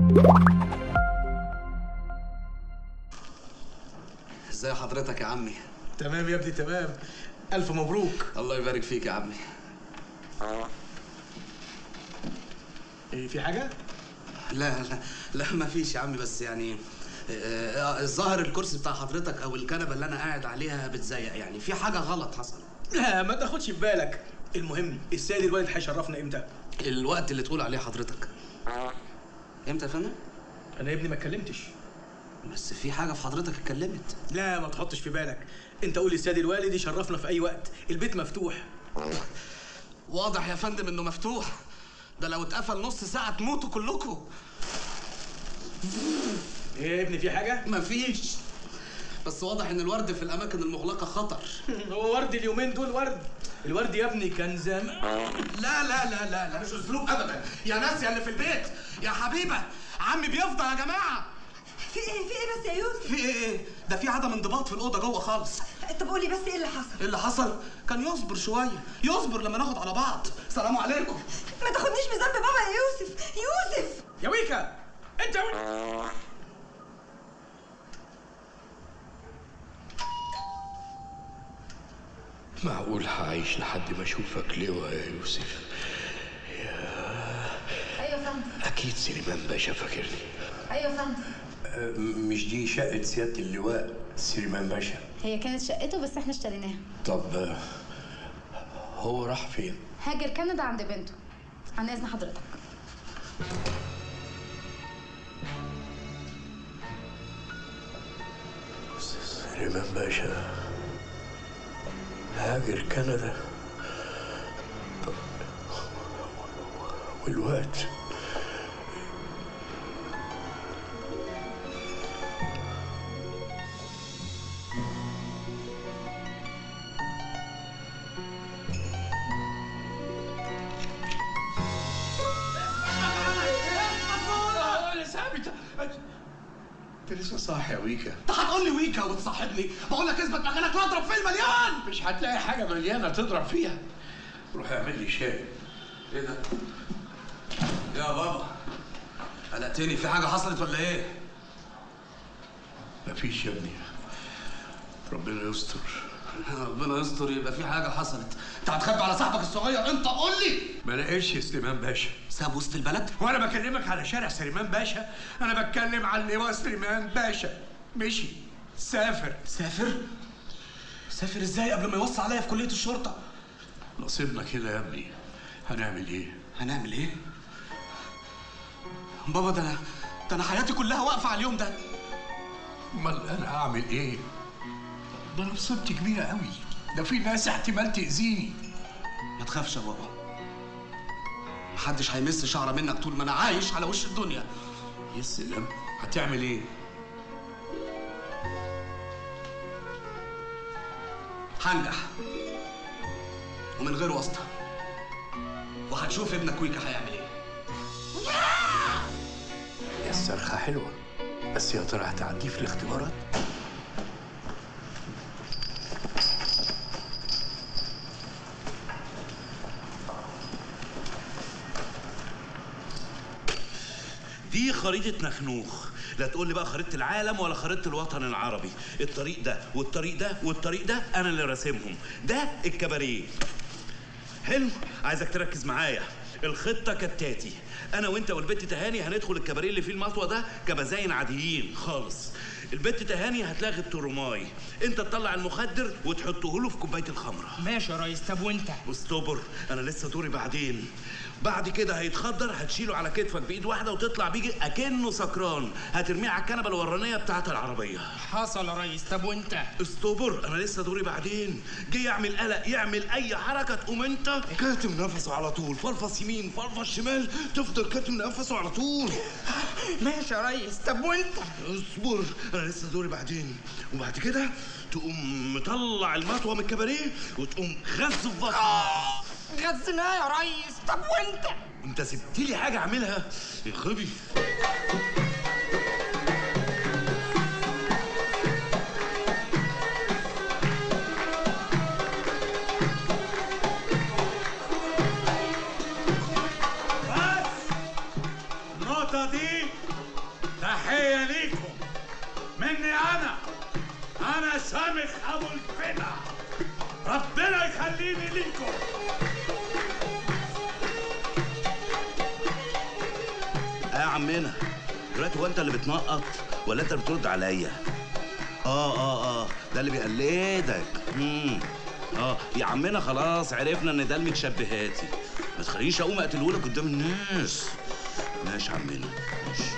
ازاي حضرتك يا عمي تمام يا ابني تمام الف مبروك الله يبارك فيك يا عمي إيه في حاجه لا لا لا ما فيش يا عمي بس يعني آه، آه، الظاهر الكرسي بتاع حضرتك او الكنبه اللي انا قاعد عليها بتزيق يعني في حاجه غلط حصل لا ما تاخدش في بالك المهم السيد الوالد هيشرفنا امتى الوقت اللي تقول عليه حضرتك امتى يا فندم انا يا ابني ما اتكلمتش بس في حاجه في حضرتك اتكلمت لا ما تحطش في بالك انت قول للسيد الوالد يشرفنا في اي وقت البيت مفتوح واضح يا فندم انه مفتوح ده لو اتقفل نص ساعه تموتوا كلكم ايه يا ابني في حاجه مفيش بس واضح ان الورد في الاماكن المغلقه خطر هو ورد اليومين دول ورد الورد يا ابني كان زمان لا لا لا لا لا مش اسلوب ابدا يا ناس يا اللي في البيت يا حبيبه عمي بيفضى يا جماعه في ايه في ايه بس يا يوسف في ايه ايه ده في عدم انضباط في الاوضه جوه خالص طب قولي بس ايه اللي حصل ايه اللي حصل كان يصبر شويه يصبر لما ناخد على بعض سلام عليكم ما تاخدنيش بذنب بابا يا يوسف يوسف يا ويكا انت يا ويكا. معقول هعيش لحد ما اشوفك لواء يا يوسف ايوه يا فندم اكيد سليمان باشا فاكرني ايوه يا فندم أه، مش دي شقة سيادة اللواء سليمان باشا هي كانت شقته بس احنا اشتريناها طب أه، هو راح فين؟ هاجر كندا عند بنته عن اذن حضرتك سليمان باشا هاجر كندا طب والوقت ثابت انت لسه صاحي يا ويكا انت هتقول لي ويكا وتصاحبني بقول لك اثبت مكانك لا اضرب في المليان مش هتلاقي حاجة مليانة تضرب فيها روح اعمل لي شاي ايه ده يا بابا قلقتني في حاجه حصلت ولا ايه مفيش يا ابني ربنا يستر ربنا يستر يبقى في حاجه حصلت انت هتخبي على صاحبك الصغير انت قول لي ما لقيتش سليمان باشا ساب وسط البلد وانا بكلمك على شارع سليمان باشا انا بتكلم على اللواء سليمان باشا مشي سافر سافر سافر ازاي قبل ما يوصي عليا في كليه الشرطه نصيبنا كده يا ابني هنعمل ايه هنعمل ايه بابا ده انا ده انا حياتي كلها واقفه على اليوم ده امال انا هعمل ايه ده انا مصيبتي كبيره قوي ده في ناس احتمال تاذيني ما تخافش يا بابا محدش هيمس شعره منك طول ما انا عايش على وش الدنيا يا سلام هتعمل ايه هنجح ومن غير واسطه وهتشوف ابنك ويكا هيعمل ايه يا الصرخه حلوه بس يا ترى هتعديه في الاختبارات دي خريطة نخنوخ لا تقول لي بقى خريطة العالم ولا خريطة الوطن العربي الطريق ده والطريق ده والطريق ده أنا اللي راسمهم ده الكباريه حلو عايزك تركز معايا الخطة كالتاتي أنا وأنت والبت تهاني هندخل الكباريه اللي فيه المطوة ده كبزاين عاديين خالص البت تهاني هتلاغي الترماي انت تطلع المخدر وتحطه له في كوبايه الخمره ماشي يا ريس طب وانت استبر انا لسه دوري بعدين بعد كده هيتخدر هتشيله على كتفك بايد واحده وتطلع بيجي اكنه سكران هترميه على الكنبه الورانيه بتاعه العربيه حصل يا ريس طب وانت استبر انا لسه دوري بعدين جه يعمل قلق يعمل اي حركه تقوم انت كاتم نفسه على طول فلفص يمين فلفص شمال تفضل كاتم نفسه على طول ماشي يا ريس طب وانت اصبر انا لسه دوري بعدين وبعد كده تقوم مطلع المطوه من الكباريه وتقوم غز في بطنها غزناه يا ريس طب وانت انت سبت لي حاجه اعملها يا غبي نط النقطة دي تحية ليكم مني أنا أنا سامح أبو الفدا ربنا يخليني ليكم اه يا عمنا دلوقتي هو انت اللي بتنقط ولا انت اللي بترد عليا اه اه اه ده اللي بيقلدك امم اه يا عمنا خلاص عرفنا ان ده المتشبهاتي ما تخلينيش اقوم اقتلهولك قدام الناس ماشي يا عمنا ماشي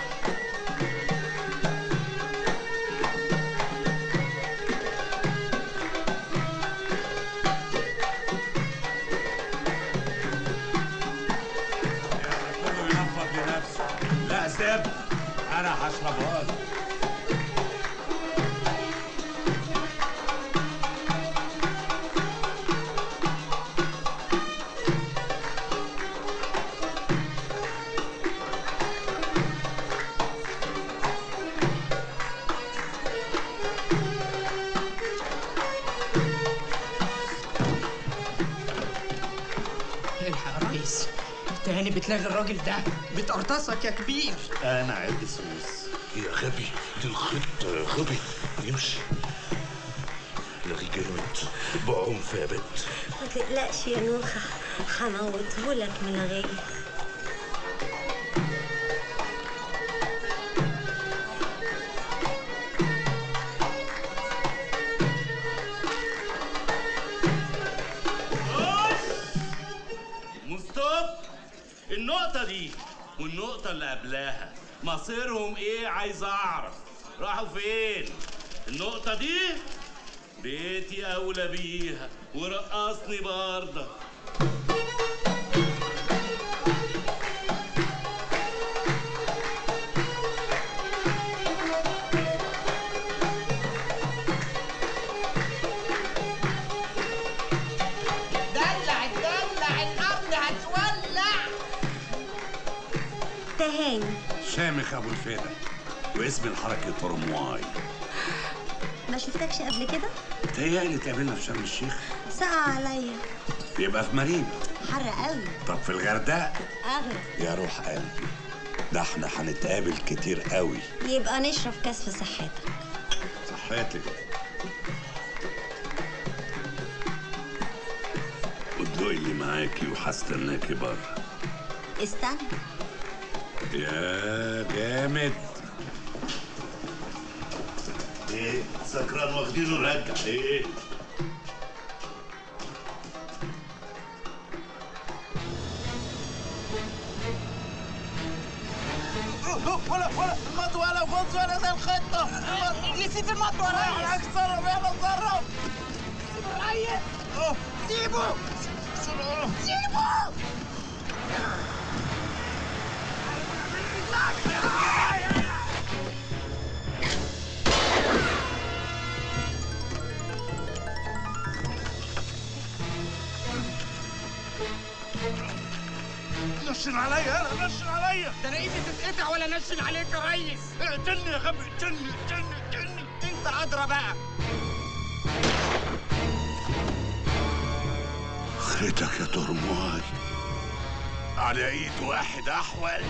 كله ينفض لنفسه لا سيب أنا هشربها لك الحق يا ريس تاني بتلاغي الراجل ده بتقرطصك يا كبير انا عيب سوس يا غبي دي الخط غبي يمشي لغي جامد بعنف يا بنت ما تقلقش يا نوخة هموتهولك من غيري مستوب النقطة دي والنقطة اللي قبلها مصيرهم ايه عايز اعرف راحوا فين النقطة دي بيتي اولى بيها ورقصني برضه دلع دلع الارض هتولع تهاني شامخ أبو الفدا واسم الحركة ترمواي ما شفتكش قبل كده تهيألي اتقابلنا في شرم الشيخ سقع عليا يبقى في مريم حر قوي طب في الغردقة اغرب يا روح قلبي ده احنا هنتقابل كتير قوي يبقى نشرب كاس في صحتك صحتك والضوء اللي معاكي وهستناكي بره استنى يا جامد ايه سكران واخدينه رجع ايه ولا ولا المط ولا فوز ولا زي الخطه نسيت المط ولا اكسر يلا تصرف سيبه الريس سيبه سيبه نشن عليا انا نشن عليا ده انا ايدي تتقطع ولا نشن عليك يا ريس اقتلني يا غبي اقتلني اقتلني اقتلني انت ادرى بقى خيتك يا ترمواي على ايد واحد احول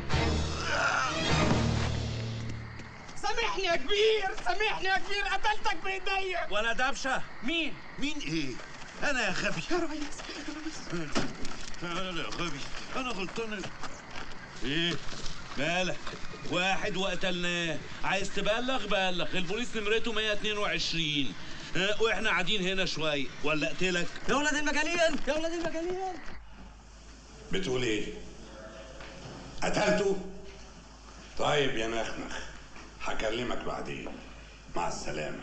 سامحني يا كبير سامحني يا كبير قتلتك بايديا ولا دبشه مين مين ايه انا يا غبي يا ريس انا يا غبي انا غلطان ايه مالك واحد وقتلناه عايز تبلغ بلغ البوليس نمرته 122 ها، واحنا قاعدين هنا شويه ولا اقتلك يا ولاد المجانين يا ولاد المجانين بتقول ايه قتلته طيب يا نخنخ هكلمك بعدين مع السلامة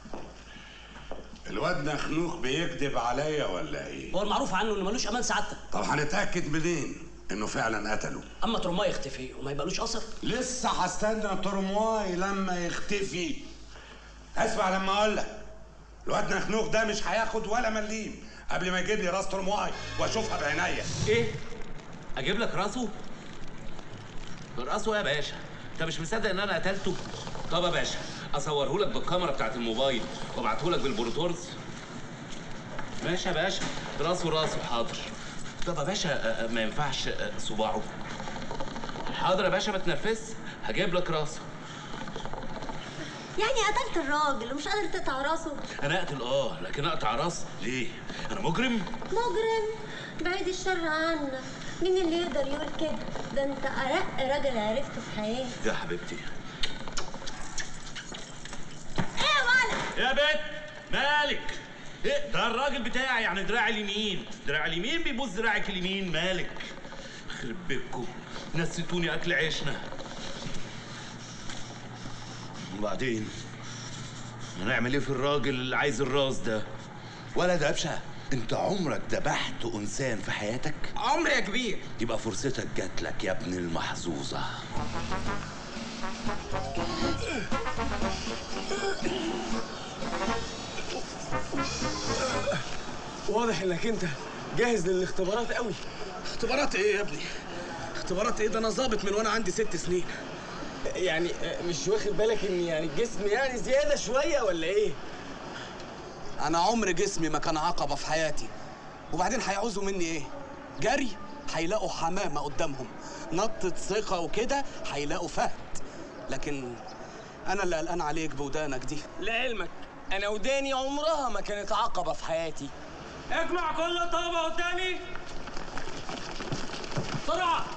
الواد نخنوخ بيكذب عليا ولا ايه هو المعروف عنه انه ملوش امان سعادتك طب هنتأكد منين انه فعلا قتله اما ترماي يختفي وما يبقالوش اثر لسه هستنى ترمواي لما يختفي اسمع لما اقول لك الواد نخنوخ ده مش هياخد ولا مليم قبل ما يجيب لي راس ترمواي واشوفها بعينيا ايه اجيب لك راسه راسه يا باشا انت مش مصدق ان انا قتلته طب يا باشا اصوره لك بالكاميرا بتاعت الموبايل وابعته لك بالبروتورز ماشي يا باشا راسه راسه حاضر طب يا باشا آه، آه، ما ينفعش آه، صباعه حاضر يا باشا ما تنرفزش هجيب لك راسه يعني قتلت الراجل ومش قادر تقطع راسه انا اقتل اه لكن اقطع راس ليه انا مجرم مجرم بعيد الشر عنك مين اللي يقدر يقول كده ده انت ارق راجل عرفته في حياتي يا حبيبتي ايه يا ولد يا بنت مالك ايه ده الراجل بتاعي يعني دراعي اليمين دراعي اليمين بيبوس دراعك اليمين مالك يخرب بيتكم نسيتوني اكل عيشنا وبعدين هنعمل ايه في الراجل اللي عايز الراس ده ولا دبشه انت عمرك ذبحت انسان في حياتك عمري يا كبير يبقى فرصتك جات لك يا ابن المحظوظه واضح انك انت جاهز للاختبارات قوي اختبارات ايه يا ابني اختبارات ايه ده انا ظابط من وانا عندي ست سنين يعني آه، مش واخد بالك ان يعني الجسم يعني زياده شويه ولا ايه انا عمر جسمي ما كان عقبه في حياتي وبعدين هيعوزوا مني ايه جري هيلاقوا حمامه قدامهم نطة ثقة وكده هيلاقوا فهد لكن انا اللي قلقان عليك بودانك دي لعلمك انا وداني عمرها ما كانت عقبه في حياتي اجمع كل الطلبه قدامي بسرعه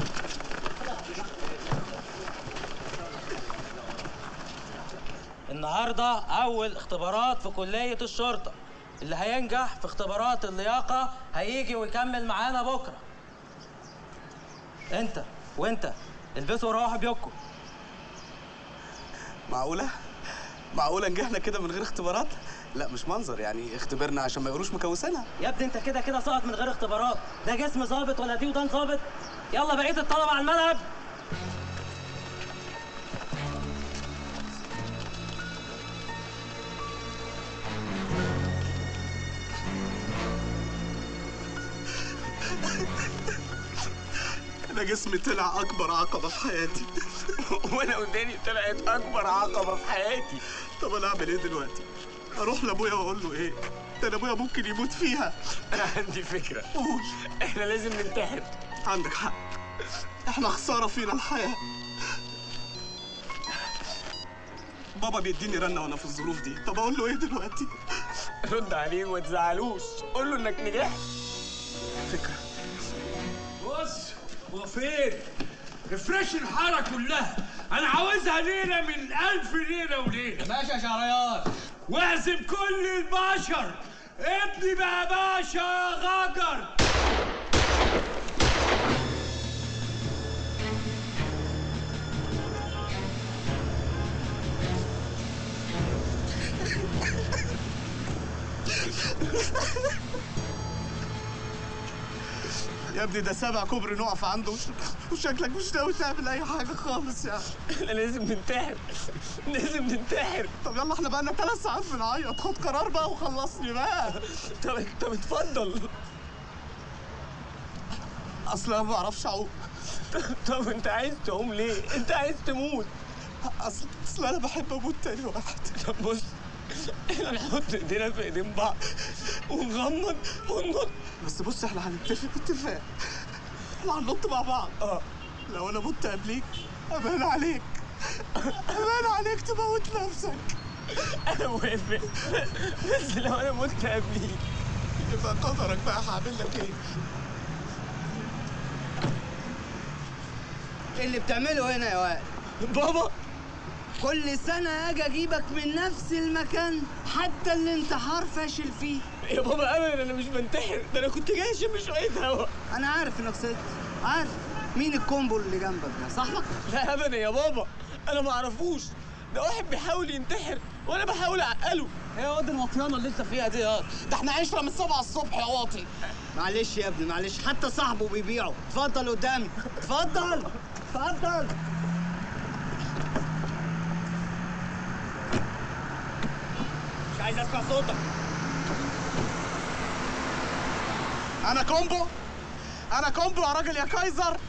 النهارده اول اختبارات في كليه الشرطه اللي هينجح في اختبارات اللياقه هيجي ويكمل معانا بكره انت وانت البسوا وروحوا بيوتكم معقولة؟ معقولة نجحنا كده من غير اختبارات؟ لا مش منظر يعني اختبرنا عشان ما يقولوش مكوسينها يا ابني انت كده كده سقط من غير اختبارات ده جسم ظابط ولا دي ودان ظابط يلا بقيه الطلبه على الملعب انا جسمي طلع اكبر عقبة في حياتي وانا وداني طلعت اكبر عقبه في حياتي طب انا اعمل ايه دلوقتي؟ اروح لابويا واقول له ايه؟ ده انا ابويا ممكن يموت فيها انا عندي فكره قول احنا لازم ننتحر عندك حق احنا خسارة فينا الحياة بابا بيديني رنة وانا في الظروف دي طب اقول له ايه دلوقتي؟ رد عليه وما تزعلوش قول له انك نجحت فكرة بص هو فين؟ افرش الحارة كلها أنا عاوزها ليلة من ألف ليلة وليلة ماشي يا شهريار واعزم كل البشر ابني بقى باشا يا غجر يا ابني ده سابع كوبري نقف عنده وش- وشكلك مش ناوي تعمل اي حاجة خالص يعني احنا لازم ننتحر لازم ننتحر طب يلا احنا بقالنا ثلاث ساعات بنعيط خد قرار بقى وخلصني بقى طب طب اتفضل اصل انا ما بعرفش اعوم طب انت عايز تقوم ليه؟ انت عايز تموت اصل اصل انا بحب اموت تاني واحد طب بص احنا نحط ايدينا في ايدين بعض ونغمض وننط بس بص احنا هنتفق اتفاق احنا هننط مع بعض اه لو انا مت قبليك امان عليك امان عليك تموت نفسك انا موافق بس لو انا مت قبليك يبقى قدرك بقى هعمل لك ايه ايه اللي بتعمله هنا يا واد؟ بابا كل سنة اجي اجيبك من نفس المكان حتى الانتحار فاشل فيه يا بابا ابدا انا مش بنتحر ده انا كنت جاي اشم شويه هوا انا عارف انك صدق عارف مين الكومبو اللي جنبك ده صاحبك؟ لا ابدا يا بابا انا ما اعرفوش ده واحد بيحاول ينتحر وانا بحاول اعقله ايه يا واد الوطيانه اللي انت فيها دي ياض ده احنا عشره من سبعة الصبح يا واطي معلش يا ابني معلش حتى صاحبه بيبيعه اتفضل قدامي اتفضل اتفضل مش عايز اسمع صوتك انا كومبو انا كومبو يا راجل يا كايزر